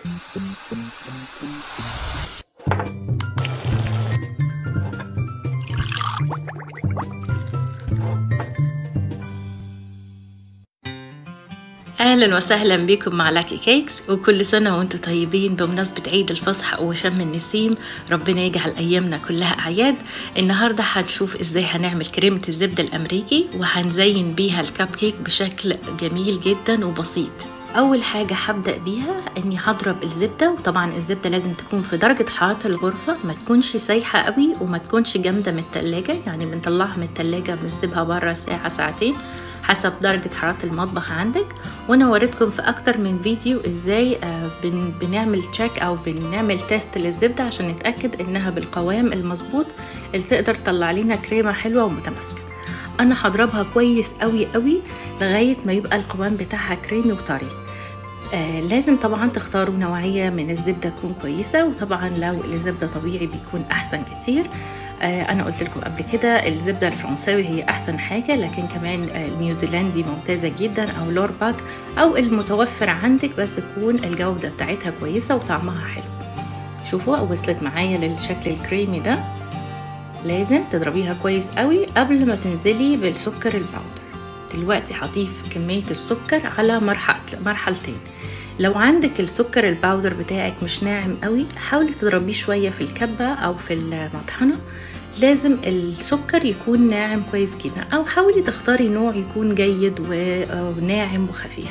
اهلا وسهلا بكم مع لاكي كيكس وكل سنه وانتم طيبين بمناسبه عيد الفصح وشم النسيم ربنا يجعل ايامنا كلها اعياد النهارده هنشوف ازاي هنعمل كريمه الزبده الامريكي وهنزين بيها الكب كيك بشكل جميل جدا وبسيط اول حاجه هبدا بيها اني هضرب الزبده وطبعا الزبده لازم تكون في درجه حراره الغرفه ما تكونش سايحه قوي وما تكونش جامده من التلاجة يعني بنطلعها من التلاجة بنسيبها بره ساعه ساعتين حسب درجة حرارة المطبخ عندك وانا وريتكم في اكتر من فيديو ازاي بن بنعمل تشيك او بنعمل تيست للزبدة عشان نتأكد انها بالقوام المظبوط اللي تقدر تطلع لنا كريمة حلوة ومتماسكة انا هضربها كويس قوي قوي لغاية ما يبقى القوام بتاعها كريمي وطري آه لازم طبعا تختاروا نوعية من الزبدة تكون كويسة وطبعا لو الزبدة طبيعي بيكون أحسن كتير آه انا قلت لكم قبل كده الزبده الفرنساوي هي احسن حاجه لكن كمان آه النيوزيلندي ممتازه جدا او لورباك او المتوفر عندك بس تكون الجوده بتاعتها كويسه وطعمها حلو شوفوا وصلت معايا للشكل الكريمي ده لازم تضربيها كويس قوي قبل ما تنزلي بالسكر الباودر دلوقتي هضيف كميه السكر على مرحله مرحلتين لو عندك السكر الباودر بتاعك مش ناعم قوي حاولي تضربيه شويه في الكبه او في المطحنه لازم السكر يكون ناعم كويس جدا او حاولي تختاري نوع يكون جيد وناعم وخفيف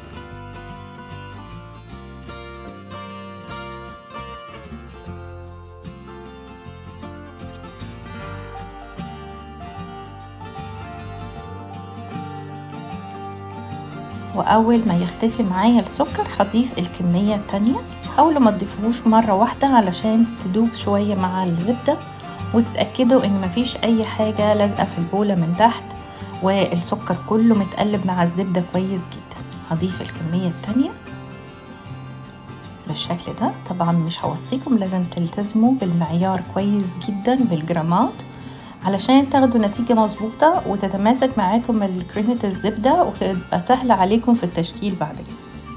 واول ما يختفي معايا السكر هضيف الكمية التانية حاولوا ما تضيفوهوش مرة واحدة علشان تدوب شوية مع الزبدة وتتأكدوا ان مفيش اي حاجة لازقة في البولة من تحت والسكر كله متقلب مع الزبدة كويس جدا هضيف الكمية التانية بالشكل ده طبعا مش هوصيكم لازم تلتزموا بالمعيار كويس جدا بالجرامات علشان تاخدوا نتيجة مظبوطة وتتماسك معاكم كريمة الزبدة وتبقى سهلة عليكم في التشكيل بعد كده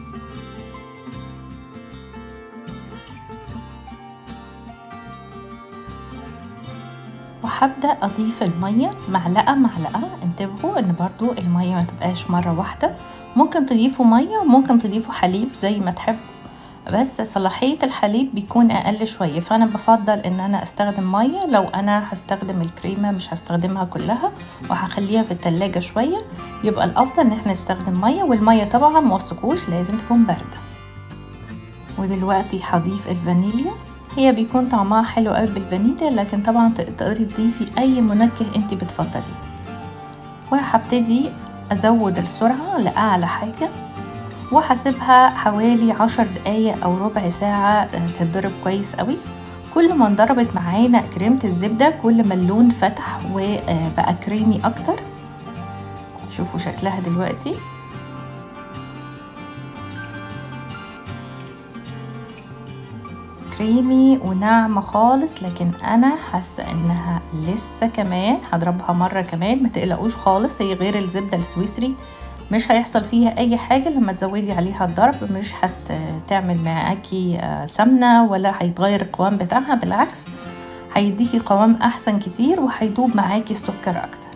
وهبدأ أضيف المية معلقة معلقة انتبهوا ان برضو المية ما تبقاش مرة واحدة ممكن تضيفوا مية وممكن تضيفوا حليب زي ما تحبوا بس صلاحية الحليب بيكون أقل شوية فأنا بفضل إن أنا أستخدم مية لو أنا هستخدم الكريمة مش هستخدمها كلها وهخليها في التلاجة شوية يبقى الأفضل إن احنا نستخدم مية والمية طبعا موثقوش لازم تكون باردة ودلوقتي هضيف الفانيليا هي بيكون طعمها حلو قوي بالفانيليا لكن طبعا تقدري تضيفي أي منكه انت بتفضليه وهبتدي أزود السرعة لأعلى حاجة وهسيبها حوالي عشر دقايق او ربع ساعة تتضرب كويس قوي كل ما انضربت معانا كريمة الزبدة كل ما اللون فتح وبقى كريمي اكتر شوفوا شكلها دلوقتي كريمي وناعمة خالص لكن انا حاسة انها لسه كمان هضربها مرة كمان ما تقلقوش خالص هي غير الزبدة السويسري مش هيحصل فيها اي حاجة لما تزودي عليها الضرب مش هتعمل معاكي سمنة ولا هيتغير القوام بتاعها بالعكس هيديكي قوام احسن كتير وهيدوب معاكي السكر اكتر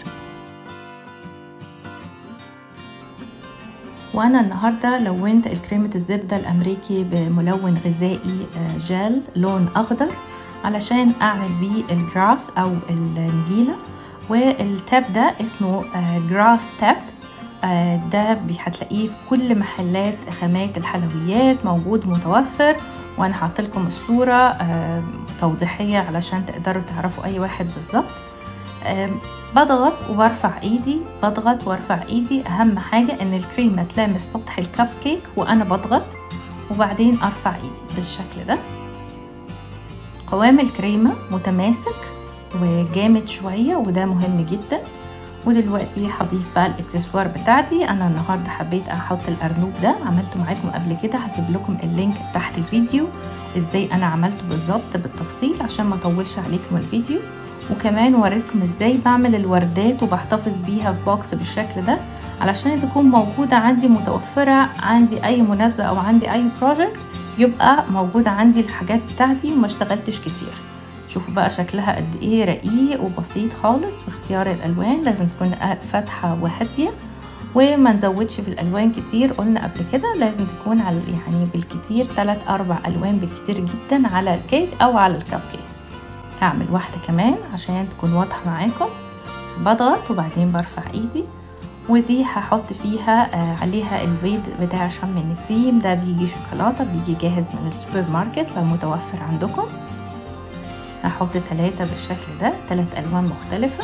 وانا النهاردة لونت الكريمة الزبدة الامريكي بملون غذائي جل لون اخضر علشان اعمل بيه الجراس او النجيلة والتاب ده اسمه جراس تاب ده هتلاقيه في كل محلات خامات الحلويات موجود متوفر وانا حاطه لكم الصوره توضيحيه علشان تقدروا تعرفوا اي واحد بالظبط بضغط وبرفع ايدي بضغط وارفع ايدي اهم حاجه ان الكريمه تلامس سطح الكب كيك وانا بضغط وبعدين ارفع ايدي بالشكل ده قوام الكريمه متماسك وجامد شويه وده مهم جدا ودلوقتي هضيف بقى الاكسسوار بتاعتي انا النهارده حبيت احط الارنوب ده عملته معاكم قبل كده هسيب لكم اللينك تحت الفيديو ازاي انا عملته بالظبط بالتفصيل عشان ما اطولش عليكم الفيديو وكمان وريتكم ازاي بعمل الوردات وبحتفظ بيها في بوكس بالشكل ده علشان تكون موجودة عندي متوفرة عندي اي مناسبة او عندي اي بروجكت يبقى موجودة عندي الحاجات بتاعتي وما اشتغلتش كتير شوفوا بقى شكلها قد ايه رقيق وبسيط خالص في اختيار الالوان لازم تكون فاتحة وهادية وما نزودش في الالوان كتير قلنا قبل كده لازم تكون على يعني بالكتير 3 اربع الوان بالكتير جدا على الكيك او على الكب كيك هعمل واحدة كمان عشان تكون واضحة معاكم بضغط وبعدين برفع ايدي ودي هحط فيها آه عليها البيض بتاع شم النسيم ده بيجي شوكولاتة بيجي جاهز من السوبر ماركت لو متوفر عندكم هحط ثلاثة بالشكل ده ثلاث ألوان مختلفة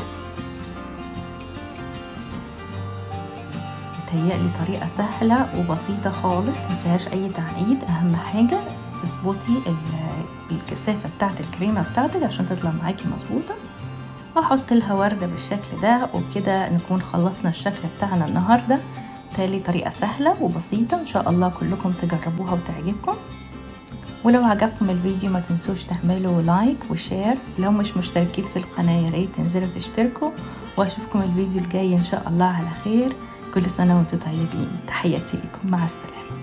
بتهيألي طريقة سهلة وبسيطة خالص مفيهاش أي تعقيد أهم حاجة اظبطي الكثافة بتاعت الكريمة بتاعتك عشان تطلع معاكي مظبوطة واحط لها وردة بالشكل ده وبكده نكون خلصنا الشكل بتاعنا النهاردة تالي طريقة سهلة وبسيطة ان شاء الله كلكم تجربوها وتعجبكم ولو عجبكم الفيديو ما تنسوش تعملوا لايك وشير لو مش مشتركين في القناة يا ريت تنزلوا تشتركوا واشوفكم الفيديو الجاي ان شاء الله على خير كل سنة وانتم طيبين تحياتي لكم مع السلامة